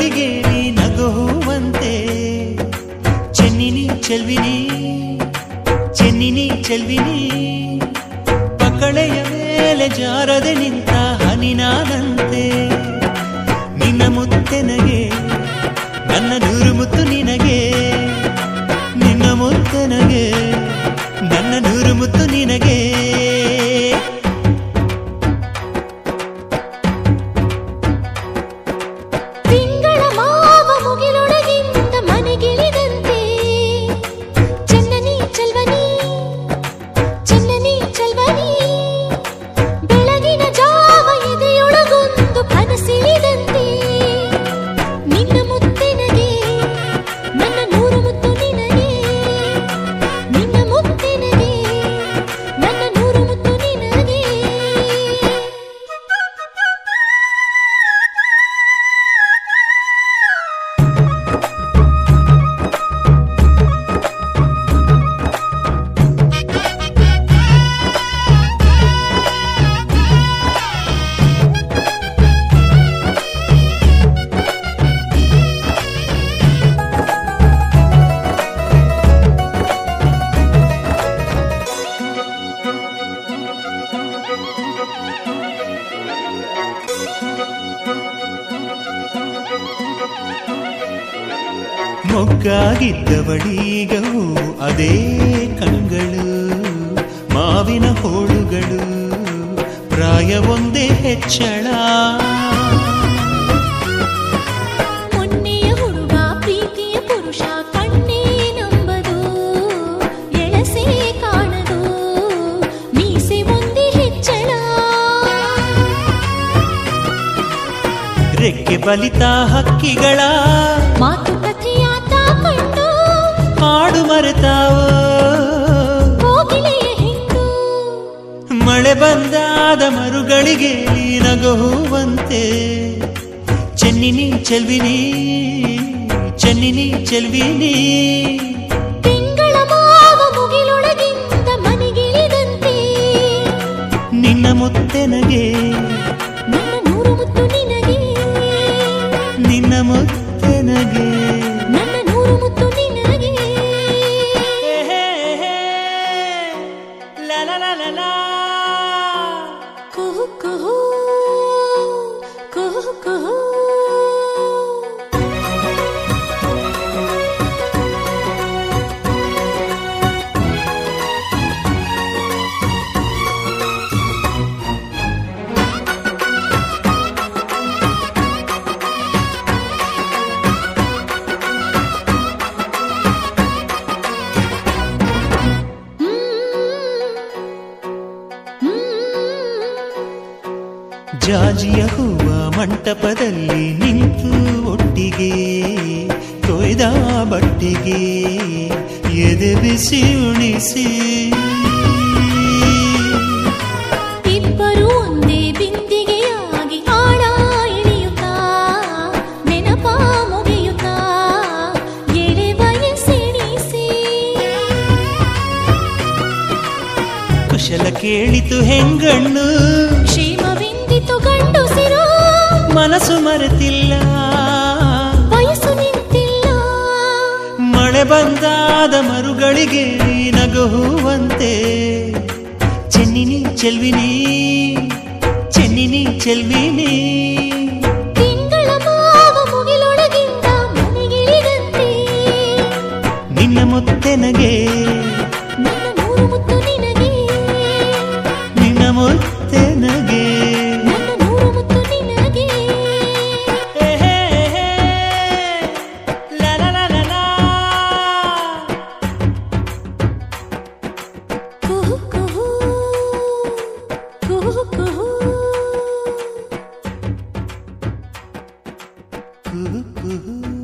ಮರುಗಳಿಗೆ ನೀ ನಗುವಂತೆ ಚೆನ್ನಿನಿ ಚೆಲ್ವಿನಿ ಚೆನ್ನಿನಿ ಚೆಲ್ವಿನಿ ಪಕಳೆಯ ಮೇಲೆ ಜಾರದೆ ನಿಂತ ಹನಿನಾದಂತೆ ನಿನ್ನ ಮುತ್ತೆನಗೆ ನನ್ನ ನೂರು ಮುತ್ತು ನಿನಗೆ ನಿನ್ನ ಮುತ್ತೆನಗೆ ನನ್ನ ನೂರು ಮುತ್ತು ನಿನಗೆ ತಿಂಗಳ ಮಾವ ಮುಗಿಲೊಳಗಿಂದ ಮನೆಗಿಳಿದಂತೆ ಚೆನ್ನನಿ ಚೆಲ್ವನಿ ಚೆನ್ನನಿ ಚೆಲ್ವನಿ ಬೆಳಗಿನ ಜಾವ ಎದೆಯೊಳಗೊಂದು ಕನಸಿಳಿದಂತೆ ನಿನ್ನ ಮುತ್ತೆನಗೆ ನನ್ನ ನೂರು ಮುತ್ತು ನಿನಗೆ ನಿನ್ನ ಮುತ್ತೆನಗೆ ನನ್ನ ನೂರು ಮುತ್ತು ನಿನಗೆ ಮೊಗ್ಗಾಗಿದ್ದವಳೀಗವು ಅದೇ ಕಣ್ಗಳು ಮಾವಿನ ಹೋಳುಗಳು ಪ್ರಾಯ ಒಂದೇ ಹೆಚ್ಚಳ ಮೊನ್ನೆಯ ಹುಡುಗ ಪ್ರೀತಿಯ ಪುರುಷ ಕಣ್ಣೇ ನಂಬದು ಎಳಸೆ ಕಾಣದು ಮೀಸೆ ಒಂದೇ ಹೆಚ್ಚಳ ರೆಕ್ಕೆ ಬಲಿತ ಹಕ್ಕಿಗಳ ಮಾತುಕತೆಯಾತ ಕಂಡು ಹಾಡು ಮರೆತಾವೋ ಕೋಗಿಲೆಯ ಹಿಂಡು ಮಳೆ ಬಂದಾದ ಮರುಗಳಿಗೆ ನೀ ನಗುವಂತೆ ಚೆನ್ನಿನಿ ಚೆಲ್ವಿನಿ ಚೆನ್ನಿನಿ ಚೆಲ್ವಿನಿ ತಿಂಗಳ ಮಾವ ಮುಗಿಲೊಳಗಿಂದ ಮನೆಗಿಳಿದಂತೆ ನಿನ್ನ ಮುತ್ತೆನಗೆ ನನ್ನ ನೂರು ಮುತ್ತು ನಿನಗೆ ನಿನ್ನ ಮುತ್ತೆನಗೆ ನನ್ನ ನೂರು ಮುತ್ತು ನಿನಗೆ ಹೇ, ಹೇ, ಹೇ. ಲಾ, ಲಾ, ಲಾ, ಲಾ, ಲಾ. ಕುಹು ಕುಹು ಕುಹು ಕುಹು ಜಾಜಿಯ ಹೂವ ಮಂಟಪದಲ್ಲಿ ನಿಂತು ಒಟ್ಟಿಗೆ ಕೊಯ್ದ ಬಟ್ಟಿಗೆ ಎದೆ ಬಿಸಿ ಉಣಿಸಿ ಇಬ್ಬರು ಒಂದೇ ಬಿಂದಿಗೆಯಾಗಿ ಆಳ ಇಳಿಯುತ್ತಾ ನೆನಪ ಮುಗಿಯುತ್ತಾ ಎಳೆ ವಯಸ್ಸಿಣಿಸಿ ಕುಶಲ ಕೇಳಿತು ಹೆಂಗಣ್ಣು ಕ್ಷೇಮವೆಂದಿತು ಗಂಡುಸಿರೋ ಮನಸ್ಸು ಮರೆತಿಲ್ಲ ವಯಸ್ಸು ನಿಂತಿಲ್ಲ ಮಳೆ ಬಂದಾದ ಮರುಗಳಿಗೆ ನೀ ನಗುವಂತೆ ಚೆನ್ನಿನಿ ಚೆಲ್ವಿನಿ ಚೆನ್ನಿನಿ ಚೆಲ್ವಿನಿ ತಿಂಗಳ ಮಾವ ಮುಗಿಲೊಳಗಿಂದ ಮನೆಗಿಳಿದಂತೆ ನಿನ್ನ ಮುತ್ತೆನಗೆ ನನ್ನ ನೂರು ಮುತ್ತು ನಿನಗೆ ನಿನ್ನ ಮುತ್ತೆನಗೆ ನನ್ನ ನೂರು ಮುತ್ತು ನಿನಗೆ ಹೇ, ಹೇ, ಹೇ. ಲಾ, ಲಾ, ಲಾ, ಲಾ, ಲಾ. ಕುಹು ಕುಹು ಕುಹು ಕುಹು ಕುಹು, ಕುಹು.